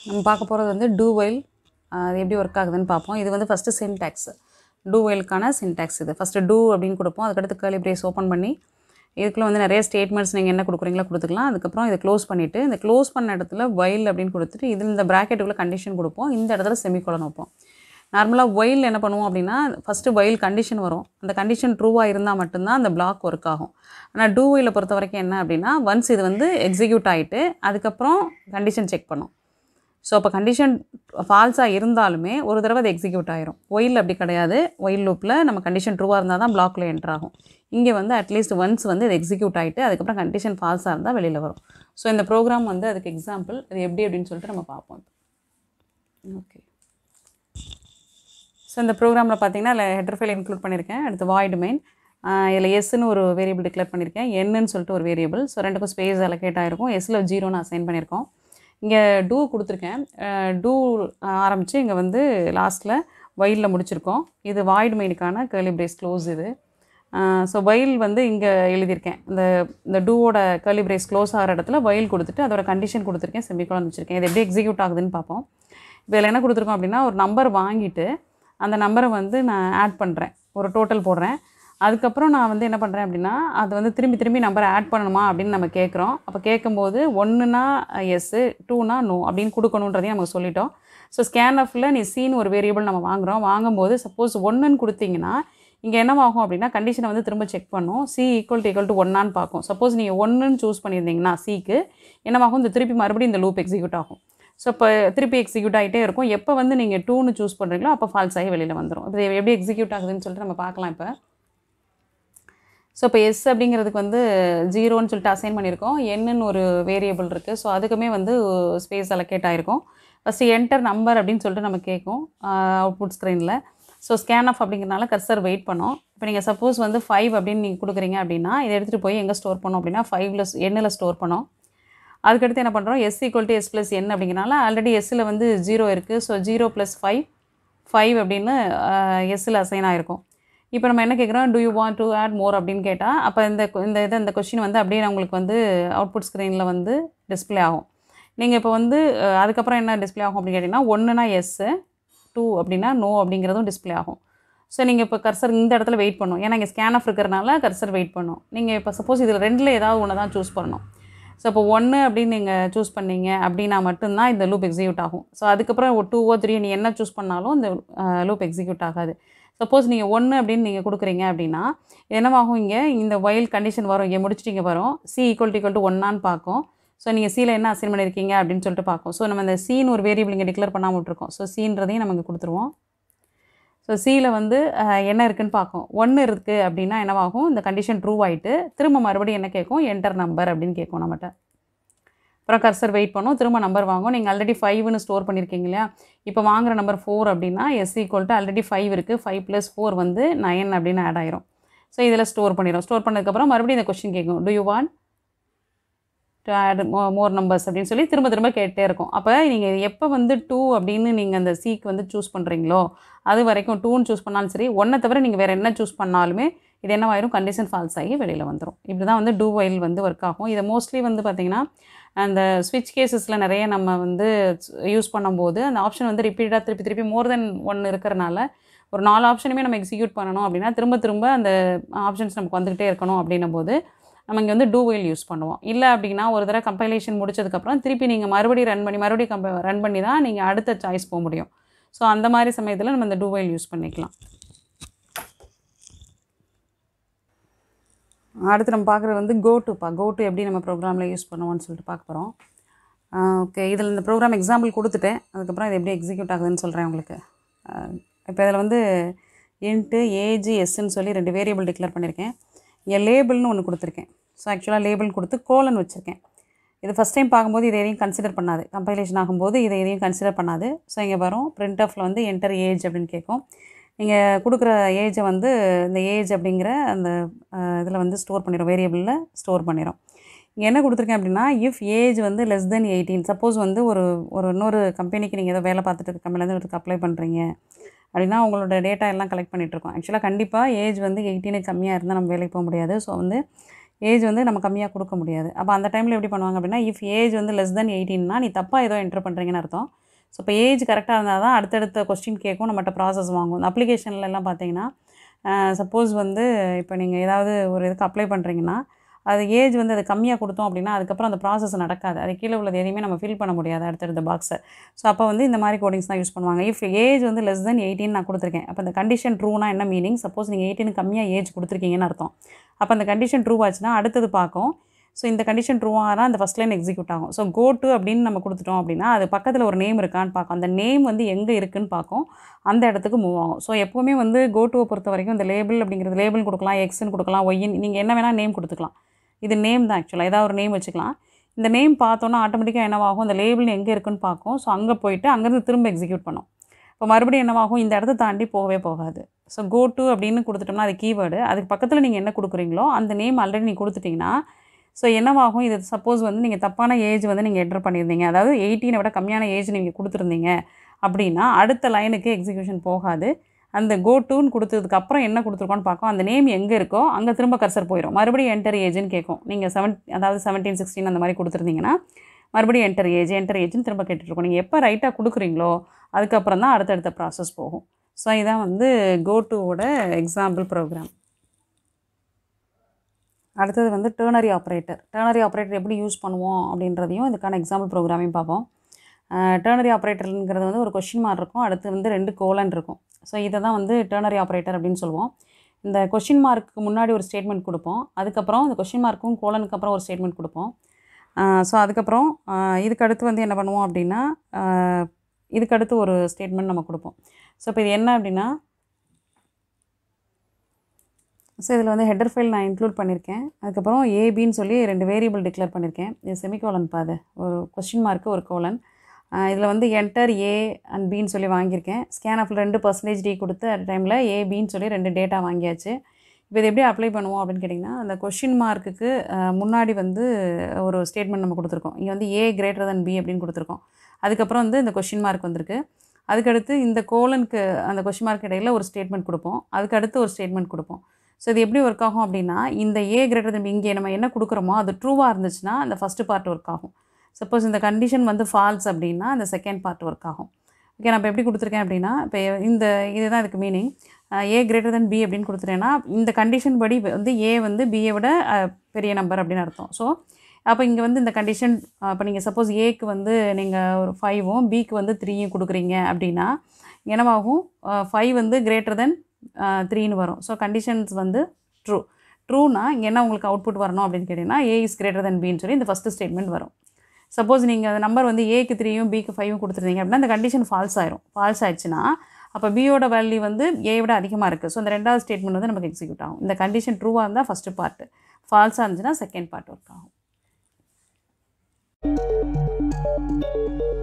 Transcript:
நம்ம பார்க்க போகிறது வந்து டூ வைல் அது எப்படி ஒர்க் ஆகுதுன்னு பார்ப்போம் இது வந்து ஃபஸ்ட்டு சின்டாக்ஸ் டூ வைலுக்கான சின்டாக்ஸ் இது ஃபஸ்ட்டு டூ அப்படின்னு கொடுப்போம் அதுக்கடுத்து கேர்லி பிரேஸ் ஓப்பன் பண்ணி இதுக்குள்ள வந்து நிறைய ஸ்டேட்மெண்ட்ஸ் நீங்கள் என்ன கொடுக்குறீங்களோ கொடுத்துக்கலாம் அதுக்கப்புறம் இதை க்ளோஸ் பண்ணிவிட்டு இந்த க்ளோஸ் பண்ண இடத்துல வைல் அப்படின்னு கொடுத்துட்டு இதில் இந்த ப்ராக்கெட்டுக்குள்ளே கண்டிஷன் கொடுப்போம் இந்த இடத்துல செமிகோலன் வைப்போம் நார்மலாக ஒயில் என்ன பண்ணுவோம் அப்படின்னா ஃபஸ்ட்டு ஒயில் கண்டிஷன் வரும் அந்த கண்டிஷன் ட்ரூவாக இருந்தால் மட்டும்தான் அந்த பிளாக் ஒர்க் ஆகும் ஆனால் டூ ஒயிலை பொறுத்த வரைக்கும் என்ன அப்படின்னா ஒன்ஸ் இது வந்து எக்ஸிக்யூட் ஆகிட்டு அதுக்கப்புறம் கண்டிஷன் செக் பண்ணும் ஸோ அப்போ கண்டிஷன் ஃபால்ஸாக இருந்தாலுமே ஒரு தடவை அது எக்ஸிக்யூட் ஆயிரும் ஒயில் அப்படி கிடையாது ஒயில் லூப்பில் நம்ம கண்டிஷன் ட்ரூவாக இருந்தால் தான் பிளாக்ல என்ட்ரு ஆகும் இங்கே வந்து அட்லீஸ்ட் ஒன்ஸ் வந்து இது எக்ஸிக்யூட் ஆகிட்டு அதுக்கப்புறம் கண்டிஷன் ஃபால்ஸாக இருந்தால் வெளியில் வரும் ஸோ இந்த ப்ரோக்ராம் வந்து அதுக்கு எக்ஸாம்பிள் அது எப்படி அப்படின்னு சொல்லிட்டு நம்ம பார்ப்போம் ஓகே ஸோ இந்த ப்ரோக்ராமில் பார்த்தீங்கன்னா அதில் ஹெட்டர் ஃபைல் இன்க்ளூட் பண்ணியிருக்கேன் அடுத்து வாய்டு மெயின் இதில் எஸ்ன்னு ஒரு வேரியபிள் டிக்ளேர் பண்ணியிருக்கேன் என்னன்னு சொல்லிட்டு ஒரு வேரியபிள் ஸோ ரெண்டுக்கும் ஸ்பேஸ் அலோகேட் ஆகிருக்கும் எஸ்ஸில் ஜீரோன்னு அசைன் பண்ணியிருக்கோம் இங்கே டூ கொடுத்துருக்கேன் டூ ஆரம்பித்து இங்கே வந்து லாஸ்ட்டில் வயலில் முடிச்சிருக்கோம் இது வாய்டு மெயினுக்கான கேர்லி பிரேஸ் க்ளோஸ் இது ஸோ வயல் வந்து இங்கே எழுதியிருக்கேன் இந்த இந்த டூவோட கேர்லி பிரேஸ் க்ளோஸ் ஆகிற இடத்துல வயல் கொடுத்துட்டு அதோட கண்டிஷன் கொடுத்துருக்கேன் செமிகோலன் வச்சுருக்கேன் இது எப்படி எக்ஸிக்யூட் ஆகுதுன்னு பார்ப்போம் இப்போ இதில் என்ன கொடுத்துருக்கோம் அப்படின்னா ஒரு நம்பர் வாங்கிட்டு அந்த நம்பரை வந்து நான் ஆட் பண்ணுறேன் ஒரு டோட்டல் போடுறேன் அதுக்கப்புறம் நான் வந்து என்ன பண்ணுறேன் அப்படின்னா அது வந்து திரும்பி திரும்பி நம்பரை ஆட் பண்ணணுமா அப்படின்னு நம்ம கேட்குறோம் அப்போ கேட்கும்போது ஒன்றுனா எஸ்ஸு டூனா நோ அப்படின்னு கொடுக்கணுன்றதையும் நமக்கு சொல்லிட்டோம் ஸோ ஸ்கேன்எஃபில் நீ சீன் ஒரு வேரியபிள் நம்ம வாங்குகிறோம் வாங்கும்போது சப்போஸ் ஒன்றுன்னு கொடுத்தீங்கன்னா இங்கே என்னவாகும் அப்படின்னா கண்டிஷனை வந்து திரும்ப செக் பண்ணும் C equal to equal to ஒன்னான்னு பார்க்கும் சப்போஸ் நீங்கள் ஒன்றுன்னு சூஸ் பண்ணியிருந்தீங்கன்னா சிக்கு என்னவாகும் இந்த திருப்பி மறுபடியும் இந்த லூப் எக்ஸிக்யூட் ஆகும் ஸோ இப்போ திருப்பி எக்ஸிக்யூட் ஆகிட்டே இருக்கும் எப்போ வந்து நீங்கள் டூன்னு சூஸ் பண்ணுறீங்களோ அப்போ ஃபால்ஸ் ஆகி வெளியில் வந்துடும் இப்போ இது எப்படி எக்ஸிக்யூட் ஆகுதுன்னு சொல்லிட்டு நம்ம பார்க்கலாம் இப்போ ஸோ இப்போ எஸ் அப்படிங்கிறதுக்கு வந்து ஜீரோன்னு சொல்லிட்டு அசைன் பண்ணியிருக்கோம் என்னன்னு ஒரு வேரியபிள் இருக்குது ஸோ அதுக்குமே வந்து ஸ்பேஸ் அலோகேட் ஆகிருக்கும் ஃபஸ்ட்டு என்டர் நம்பர் அப்படின்னு சொல்லிட்டு நம்ம கேட்கும் அவுட்புட் ஸ்க்ரீனில் ஸோ ஸ்கேன் ஆஃப் அப்படிங்கிறனால கர்சர் வெயிட் பண்ணோம் இப்போ நீங்கள் சப்போஸ் வந்து ஃபைவ் அப்படின்னு நீங்கள் கொடுக்குறீங்க அப்படின்னா இதை எடுத்துகிட்டு போய் எங்கே ஸ்டோர் பண்ணோம் அப்படின்னா ஃபைவ்ல எண்ணில் ஸ்டோர் பண்ணோம் அதுக்கடுத்து என்ன பண்ணுறோம் S equal to S plus N அப்படிங்கிறனால ஆல்ரெடி எஸ்ஸில் வந்து ஜீரோ இருக்குது so zero plus five five அப்படின்னு எஸ்ஸில் அசைன் ஆகிருக்கும் இப்போ நம்ம என்ன கேட்குறோம் do you want to add more அப்படின்னு கேட்டால் அப்போ இந்த இந்த இதை இந்த கொஷின் வந்து அப்படியே உங்களுக்கு வந்து அவுட்புட் ஸ்க்ரீனில் வந்து டிஸ்பிளே ஆகும் நீங்கள் இப்போ வந்து அதுக்கப்புறம் என்ன டிஸ்பிளே ஆகும் அப்படின்னு கேட்டிங்கன்னா ஒன்றுனா எஸ்ஸு டூ அப்படின்னா நோ அப்படிங்கிறதும் டிஸ்பிளே ஆகும் ஸோ நீங்கள் இப்போ கர்சர் இந்த இடத்துல வெயிட் பண்ணும் ஏன்னா இங்கே ஸ்கேன் ஆஃப் இருக்கிறனால கர்சர் வெயிட் பண்ணும் நீங்கள் இப்போ சப்போஸ் இதில் ரெண்டில் ஏதாவது ஒன்று தான் சூஸ் பண்ணணும் ஸோ இப்போ ஒன்று அப்படின்னு நீங்கள் சூஸ் பண்ணீங்க அப்படின்னா மட்டும்தான் இந்த லூப் எக்ஸிக்யூட் ஆகும் ஸோ அதுக்கப்புறம் ஒரு டூவோ த்ரீ நீ என்ன சூஸ் பண்ணாலும் இந்த லூப் எக்ஸிக்யூட் ஆகாது சப்போஸ் நீங்கள் ஒன்று அப்படின்னு நீங்கள் கொடுக்குறீங்க அப்படின்னா என்னவாகும் இங்கே இந்த வயல் கண்டிஷன் வரும் இங்கே முடிச்சுட்டு வரும் C equal to equal to ஒன்னான்னு பார்க்கும் ஸோ நீங்கள் சியில் என்ன அசைன் பண்ணியிருக்கீங்க அப்படின்னு சொல்லிட்டு பார்க்கும் ஸோ நம்ம இந்த சீன் ஒரு வேரியபிள் இங்கே டிக்ளேர் பண்ணாமல் விட்ருக்கோம் ஸோ சீன்றதையும் நமக்கு கொடுத்துருவோம் ஸோ சியில் வந்து என்ன இருக்குதுன்னு பார்க்கும் ஒன்று இருக்குது அப்படின்னா என்னவாகும் இந்த கண்டிஷன் ட்ரூ ஆகிட்டு திரும்ப மறுபடியும் என்ன கேட்கும் என்டர் நம்பர் அப்படின்னு கேட்கும் நம்மகிட்ட அப்புறம் கர்சர் வெயிட் பண்ணும் திரும்ப நம்பர் வாங்கும் நீங்கள் ஆல்ரெடி ஃபைவ்னு ஸ்டோர் பண்ணியிருக்கீங்க இல்லையா இப்போ வாங்குற நம்பர் ஃபோர் அப்படின்னா S equal to already five இருக்குது ஃபைவ் ப்ளஸ் ஃபோர் வந்து நயன் அப்படின்னு ஆட் ஆயிரும் ஸோ இதில் ஸ்டோர் பண்ணிடும் ஸ்டோர் பண்ணதுக்கப்புறம் மறுபடியும் இந்த கொஸ்டின் கேட்கும் do you want to add more numbers அப்படின்னு சொல்லி திரும்ப திரும்ப கேட்டே இருக்கும் அப்போ நீங்கள் எப்போ வந்து டூ அப்படின்னு நீங்கள் அந்த சீக் வந்து சூஸ் பண்ணுறீங்களோ அது வரைக்கும் டூன்னு சூஸ் பண்ணாலும் சரி ஒன்றை தவிர நீங்கள் வேறு என்ன சூஸ் பண்ணாலுமே இது என்னவாயிரும் கண்டிஷன் ஃபால்ஸ் ஆகி வெளியில் வந்துடும் இப்படி தான் வந்து டூ வைல் வந்து ஒர்க் ஆகும் இதை மோஸ்ட்லி வந்து பார்த்திங்கன்னா அந்த ஸ்விட்ச் கேசஸில் நிறைய நம்ம வந்து யூஸ் பண்ணும்போது அந்த ஆப்ஷன் வந்து ரிப்பீட்டாக திருப்பி திருப்பி மோர் தென் ஒன்று இருக்கிறனால ஒரு நாலு ஆப்ஷனுமே நம்ம எக்ஸிக்யூட் பண்ணணும் அப்படின்னா திரும்ப திரும்ப அந்த ஆப்ஷன்ஸ் நமக்கு வந்துக்கிட்டே இருக்கணும் அப்படின்னும் போது நம்ம இங்கே வந்து டூ வெயில் யூஸ் பண்ணுவோம் இல்லை அப்படின்னா ஒரு தடவை கம்பைலேஷன் முடிச்சதுக்கப்புறம் திருப்பி நீங்கள் மறுபடியும் ரன் பண்ணி மறுபடியும் கம்ப ரன் பண்ணி தான் நீங்கள் அடுத்த சாய்ஸ் போக முடியும் ஸோ அந்த மாதிரி சமயத்தில் நம்ம இந்த டூ வெயில் யூஸ் பண்ணிக்கலாம் அடுத்து நம்ம பார்க்குறது வந்து கோ டுப்பா கோ டு எப்படி நம்ம ப்ரோக்ராமில் யூஸ் பண்ணுவோம்னு சொல்லிட்டு பார்க்க போகிறோம் ஓகே இதில் இந்த ப்ரோக்ராம் எக்ஸாம்பிள் கொடுத்துட்டேன் அதுக்கப்புறம் இது எப்படி எக்ஸிக்யூட் ஆகுதுன்னு சொல்கிறேன் உங்களுக்கு இப்போ இதில் வந்து இன்ட்டு ஏஜி எஸ்ன்னு சொல்லி ரெண்டு வேரியபிள் டிக்ளேர் பண்ணியிருக்கேன் இங்கே லேபிள்னு ஒன்று கொடுத்துருக்கேன் ஸோ ஆக்சுவலாக லேபிள் கொடுத்து கோலன் வச்சுருக்கேன் இது ஃபஸ்ட் டைம் பார்க்கும்போது இதை எதையும் கன்சிடர் பண்ணாது கம்பைலேஷன் ஆகும்போது இதை எதையும் கன்சிடர் பண்ணாது ஸோ இங்கே வரும் பிரிண்ட் ஆஃபில் வந்து என்டர் ஏஜ் அப்படின்னு கேட்கும் நீங்கள் கொடுக்குற ஏஜை வந்து இந்த ஏஜ் அப்படிங்கிற அந்த இதில் வந்து ஸ்டோர் பண்ணிடும் வேரியபிளில் ஸ்டோர் பண்ணிடும் இங்கே என்ன கொடுத்துருக்கேன் அப்படின்னா இஃப் ஏஜ் வந்து லெஸ் தென் எயிட்டீன் சப்போஸ் வந்து ஒரு ஒரு இன்னொரு கம்பெனிக்கு நீங்கள் ஏதோ வேலை பார்த்துட்டு இருக்க கம்பெனிலேருந்து ஒருத்தருக்கு அப்ளை பண்ணுறீங்க அப்படின்னா உங்களோட டேட்டா எல்லாம் கலெக்ட் பண்ணிகிட்ருக்கோம் ஆக்சுவலாக கண்டிப்பாக ஏஜ் வந்து எயிட்டீனுக்கு கம்மியாக இருந்தால் நம்ம வேலைக்கு போக முடியாது ஸோ வந்து ஏஜ் வந்து நம்ம கம்மியாக கொடுக்க முடியாது அப்போ அந்த டைமில் எப்படி பண்ணுவாங்க அப்படின்னா இஃப் ஏஜ் வந்து லெஸ் தென் எயிட்டீன்னா நீ தப்பாக ஏதோ என்டர் பண்ணுறீங்கன்னு அர்த்தம் ஸோ இப்போ ஏஜ் கரெக்டாக இருந்தால் தான் அடுத்தடுத்த கொஸ்டின் கேட்கும் நம்மகிட்ட ப்ராசஸ் வாங்கும் இந்த applicationல எல்லாம் பார்த்தீங்கன்னா சப்போஸ் வந்து இப்போ நீங்கள் ஏதாவது ஒரு இதுக்கு அப்ளை பண்ணுறீங்கன்னா அது ஏஜ் வந்து அது கம்மியாக கொடுத்தோம் அப்படின்னா அதுக்கப்புறம் அந்த ப்ராசஸ் நடக்காது அது கீழே உள்ளது எதையுமே நம்ம ஃபில் பண்ண முடியாது அடுத்தடுத்த பாக்ஸை ஸோ அப்போ வந்து இந்த மாதிரி கோடிங்ஸ் தான் யூஸ் பண்ணுவாங்க இஃப் ஏஜ் வந்து லெஸ் தென் எயிட்டீன் நான் கொடுத்துருக்கேன் அப்போ இந்த கண்டிஷன் ட்ரூனா என்ன மீனிங் சப்போஸ் நீங்கள் எயிட்டீன் கம்மியாக ஏஜ் கொடுத்துருக்கீங்கன்னு அர்த்தம் அப்போ அந்த கண்டிஷன் ட்ரூ ஆச்சுன்னா அடுத்தது பார்க்கும் ஸோ இந்த கண்டிஷன் ட்ரூவாக தான் அந்த ஃபஸ்ட் லைன் எக்ஸிக்யூட் ஆகும் ஸோ கோ டு அப்படின்னு நம்ம கொடுத்துட்டோம் அப்படின்னா அது பக்கத்தில் ஒரு நேம் இருக்கான்னு பார்க்கும் அந்த நேம் வந்து எங்கே இருக்குன்னு பார்க்கும் அந்த இடத்துக்கு மூவ் ஆகும் ஸோ எப்போவுமே வந்து கோ டுவை பொறுத்த வரைக்கும் இந்த லேபிள் அப்படிங்கிறது லேபிள் கொடுக்கலாம் எக்ஸ்ன்னு கொடுக்கலாம் ஒய்ன்னு நீங்கள் என்ன வேணால் நேம் கொடுத்துக்கலாம் இது நேம் தான் ஆக்சுவலாக ஏதாவது ஒரு நேம் வச்சுக்கலாம் இந்த நேம் பார்த்தோன்னா ஆட்டோமேட்டிக்காக என்னவாகும் அந்த லேபிள் எங்கே இருக்குன்னு பார்க்கும் ஸோ அங்கே போயிட்டு அங்கேருந்து திரும்ப எக்ஸிக்யூட் பண்ணும் இப்போ மறுபடியும் என்னவாகும் இந்த இடத்த தாண்டி போகவே போகாது ஸோ கோ டு அப்படின்னு கொடுத்துட்டோம்னா அது கீவேர்டு அதுக்கு பக்கத்தில் நீங்கள் என்ன கொடுக்குறீங்களோ அந்த நேம் ஆல்ரெடி நீங்கள் கொடுத்துட்டிங்கன்னா ஸோ என்னவாகும் இது சப்போஸ் வந்து நீங்கள் தப்பான ஏஜ் வந்து நீங்கள் என்டர் பண்ணியிருந்தீங்க அதாவது எயிட்டீனை விட கம்மியான ஏஜ் நீங்கள் கொடுத்துருந்தீங்க அப்படின்னா அடுத்த லைனுக்கு எக்ஸிக்யூஷன் போகாது அந்த கோ டூன்னு கொடுத்ததுக்கு அப்புறம் என்ன கொடுத்துருக்கோன்னு பார்க்கும் அந்த நேம் எங்கே இருக்கோ அங்கே திரும்ப கர்சர் போயிடும் மறுபடியும் என்டர் ஏஜ்னு கேட்கும் நீங்கள் செவன் அதாவது செவன்டீன் சிக்ஸ்டீன் அந்த மாதிரி கொடுத்துருந்தீங்கன்னா மறுபடியும் என்டர் ஏஜ் என்டர் ஏஜ்னு திரும்ப கேட்டுட்ருக்கோம் நீங்கள் எப்போ ரைட்டாக கொடுக்குறீங்களோ அதுக்கப்புறம் தான் அடுத்தடுத்த ப்ராசஸ் போகும் ஸோ இதான் வந்து கோ டுவோட எக்ஸாம்பிள் ப்ரோக்ராம் அடுத்தது வந்து டேர்னரி ஆப்ரேட்டர் டேர்னரி ஆப்ரேட்டர் எப்படி யூஸ் பண்ணுவோம் அப்படின்றதையும் இதுக்கான எக்ஸாம்பிள் ப்ரோக்ராமையும் பார்ப்போம் டேர்னரி ஆப்ரேட்டருங்கிறது வந்து ஒரு கொஷின் மார்க் இருக்கும் அடுத்து வந்து ரெண்டு கோலன் இருக்கும் ஸோ இதை தான் வந்து டேர்னரி ஆப்ரேட்டர் அப்படின்னு சொல்லுவோம் இந்த கொஷின் மார்க்கு முன்னாடி ஒரு ஸ்டேட்மெண்ட் கொடுப்போம் அதுக்கப்புறம் இந்த கொஷின் மார்க்கும் கோலனுக்கு அப்புறம் ஒரு ஸ்டேட்மெண்ட் கொடுப்போம் ஸோ அதுக்கப்புறம் ஆஹ் இதுக்கு அடுத்து வந்து என்ன பண்ணுவோம் அப்படின்னா ஆஹ் இதுக்கு அடுத்து ஒரு ஸ்டேட்மெண்ட் நம்ம கொடுப்போம் ஸோ இப்போ இது என்ன அப்படின்னா ஸோ இதில் வந்து ஹெட்டர் ஃபைல் நான் இன்க்ளூட் பண்ணியிருக்கேன் அதுக்கப்புறம் ஏபின்னு சொல்லி ரெண்டு வேரியபிள் டிக்ளேர் பண்ணியிருக்கேன் இது செமிகோலன் பாது ஒரு கொஸ்டின் மார்க்கு ஒரு கோலன் இதில் வந்து என்டர் ஏ அண்ட் பின்னு சொல்லி வாங்கியிருக்கேன் ஸ்கேன் ஆஃபில் ரெண்டு பர்சன்டேஜ் டி கொடுத்து அட் டைமில் ஏபின்னு சொல்லி ரெண்டு டேட்டா வாங்கியாச்சு இப்போ இது எப்படி அப்ளை பண்ணுவோம் அப்படின்னு கேட்டிங்கன்னா அந்த கொஷின் மார்க்குக்கு முன்னாடி வந்து ஒரு ஸ்டேட்மெண்ட் நம்ம கொடுத்துருக்கோம் இங்கே வந்து ஏ கிரேட்டர் than பி அப்படின்னு கொடுத்துருக்கோம் அதுக்கப்புறம் வந்து இந்த கொஷின் மார்க் வந்திருக்கு அதுக்கடுத்து இந்த கோலனுக்கு அந்த கொஷின் மார்க் இடையில ஒரு ஸ்டேட்மெண்ட் கொடுப்போம் அதுக்கடுத்து ஒரு ஸ்டேட்மெண்ட் கொடுப்போம் ஸோ இது எப்படி ஒர்க் ஆகும் அப்படின்னா இந்த ஏ கிரேட்டர் than இங்கே நம்ம என்ன கொடுக்குறோமோ அது ட்ரூவாக இருந்துச்சுன்னா அந்த ஃபஸ்ட்டு பார்ட் ஒர்க் ஆகும் சப்போஸ் இந்த கண்டிஷன் வந்து ஃபால்ஸ் அப்படின்னா அந்த செகண்ட் பார்ட் ஒர்க் ஆகும் ஓகே நான் இப்போ எப்படி கொடுத்துருக்கேன் அப்படின்னா இப்போ இந்த இதுதான் இதுக்கு meaning A greater than B அப்படின்னு கொடுத்துட்டேன்னா இந்த கண்டிஷன் படி வந்து ஏ வந்து பியை விட அஹ், பெரிய நம்பர் அப்படின்னு அர்த்தம் ஸோ அப்போ இங்கே வந்து இந்த கண்டிஷன் இப்போ நீங்கள் சப்போஸ் ஏக்கு வந்து நீங்கள் ஒரு ஃபைவும் பிக்கு வந்து த்ரீயும் கொடுக்குறீங்க அப்படின்னா என்னவாகும் ஃபைவ் வந்து கிரேட்டர் தென் த்ரீன்னு வரும் ஸோ கண்டிஷன்ஸ் வந்து ட்ரூ ட்ரூனா இங்கே என்ன உங்களுக்கு அவுட்புட் வரணும் அப்படின்னு கேட்டிங்கன்னா ஏ இஸ் கிரேட்டர் தென் பின்னு சொல்லி இந்த ஃபஸ்ட்டு ஸ்டேட்மெண்ட் வரும் சப்போஸ் நீங்கள் அந்த நம்பர் வந்து ஏக்கு த்ரீயும் பிக்கு ஃபைவும் கொடுத்துருந்தீங்க அப்படின்னா அந்த கண்டிஷன் ஃபால்ஸ் ஆயிரும் ஃபால்ஸ் ஆயிடுச்சுன்னா அப்போ பியோட வேல்யூ வந்து ஏ விட அதிகமாக இருக்குது ஸோ அந்த ரெண்டாவது ஸ்டேட்மெண்ட் வந்து நமக்கு எக்ஸிக்யூட் ஆகும் இந்த கண்டிஷன் ட்ரூவாக இருந்தால் ஃபஸ்ட்டு பார்ட்டு ஃபால்ஸாக இருந்துச்சுன்னா செகண்ட் பார்ட் ஒர்க் ஆகும்